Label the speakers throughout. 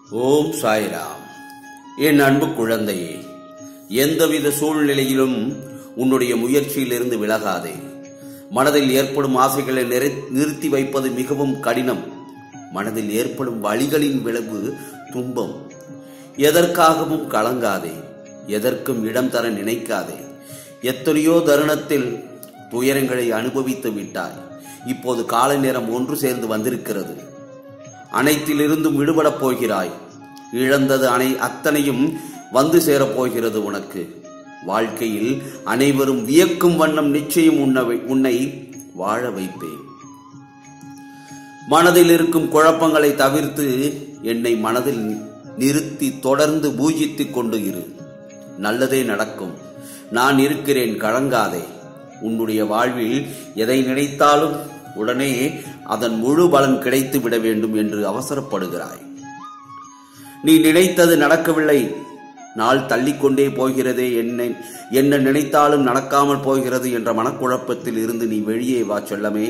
Speaker 1: ஓம் சாய்ராம் என் அன்பு குழந்தையே எந்தவித சூழ்நிலையிலும் உன்னுடைய முயற்சியிலிருந்து விலகாதே மனதில் ஏற்படும் ஆசைகளை நிறை- நிறுத்தி வைப்பது மிகவும் கடினம் மனதில் ஏற்படும் வழிகளின் விளைவு துன்பம் எதற்காகவும் கலங்காதே எதற்கும் இடம் தர நினைக்காதே எத்தனையோ தருணத்தில் துயரங்களை அனுபவித்து விட்டாய் இப்போது கால நேரம் ஒன்று சேர்ந்து வந்திருக்கிறது அனைத்திலிருந்தும் விடுபடப் போகிறாய் இழந்தது அனை அத்தனையும் வந்து சேரப் போகிறது உனக்கு வாழ்க்கையில் அனைவரும் வியக்கும் வண்ணம் நிச்சயம் உன்னை உன்னை வாழ வைப்பேன் மனதில் இருக்கும் குழப்பங்களை தவிர்த்து என்னை மனதில் நிறுத்தி தொடர்ந்து பூஜித்துக் கொண்டு இரு நல்லதே நடக்கும் நான் இருக்கிறேன் கலங்காதே உன்னுடைய வாழ்வில் எதை நினைத்தாலும் உடனே அதன் முழு பலன் கிடைத்து விட வேண்டும் என்று அவசரப்படுகிறாய் நீ நினைத்தது நடக்கவில்லை நாள் தள்ளிக்கொண்டே போகிறதே என்னை என்ன நினைத்தாலும் நடக்காமல் போகிறது என்ற மனக்குழப்பத்தில் இருந்து நீ வெளியே வா செல்லமே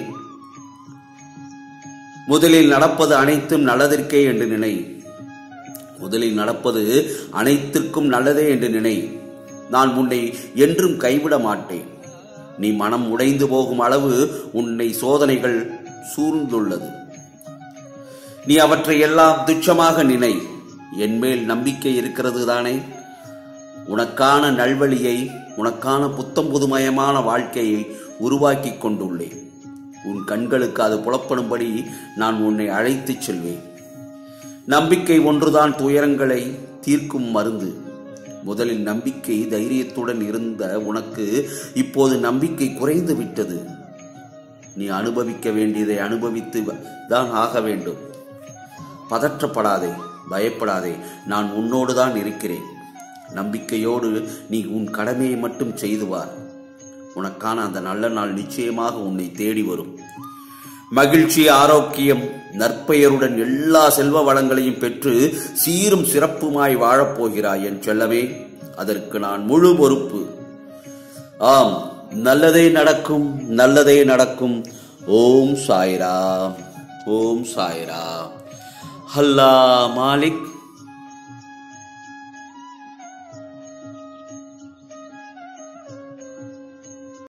Speaker 1: முதலில் நடப்பது அனைத்தும் நல்லதற்கே என்று நினை முதலில் நடப்பது அனைத்திற்கும் நல்லதே என்று நினை நான் உன்னை என்றும் கைவிட மாட்டேன் நீ மனம் உடைந்து போகும் அளவு உன்னை சோதனைகள் சூழ்ந்துள்ளது நீ அவற்றை எல்லாம் துச்சமாக நினை என்மேல் நம்பிக்கை இருக்கிறது தானே உனக்கான நல்வழியை உனக்கான புத்தம் புதுமயமான வாழ்க்கையை உருவாக்கி கொண்டுள்ளேன் உன் கண்களுக்கு அது புலப்படும்படி நான் உன்னை அழைத்துச் செல்வேன் நம்பிக்கை ஒன்றுதான் துயரங்களை தீர்க்கும் மருந்து முதலில் நம்பிக்கை தைரியத்துடன் இருந்த உனக்கு இப்போது நம்பிக்கை குறைந்து விட்டது நீ அனுபவிக்க வேண்டியதை அனுபவித்து தான் ஆக வேண்டும் பதற்றப்படாதே பயப்படாதே நான் உன்னோடு தான் இருக்கிறேன் நம்பிக்கையோடு நீ உன் கடமையை மட்டும் செய்து வார் உனக்கான அந்த நல்ல நாள் நிச்சயமாக உன்னை தேடி வரும் மகிழ்ச்சி ஆரோக்கியம் நற்பெயருடன் எல்லா செல்வ வளங்களையும் பெற்று சீரும் சிறப்புமாய் வாழப்போகிறாய் என் செல்லவே அதற்கு நான் முழு பொறுப்பு ஆம் நல்லதே நடக்கும் நல்லதே நடக்கும் ஓம் சாய்ராம் ஓம் சாய்ராம் அல்லாஹ் மாலிக்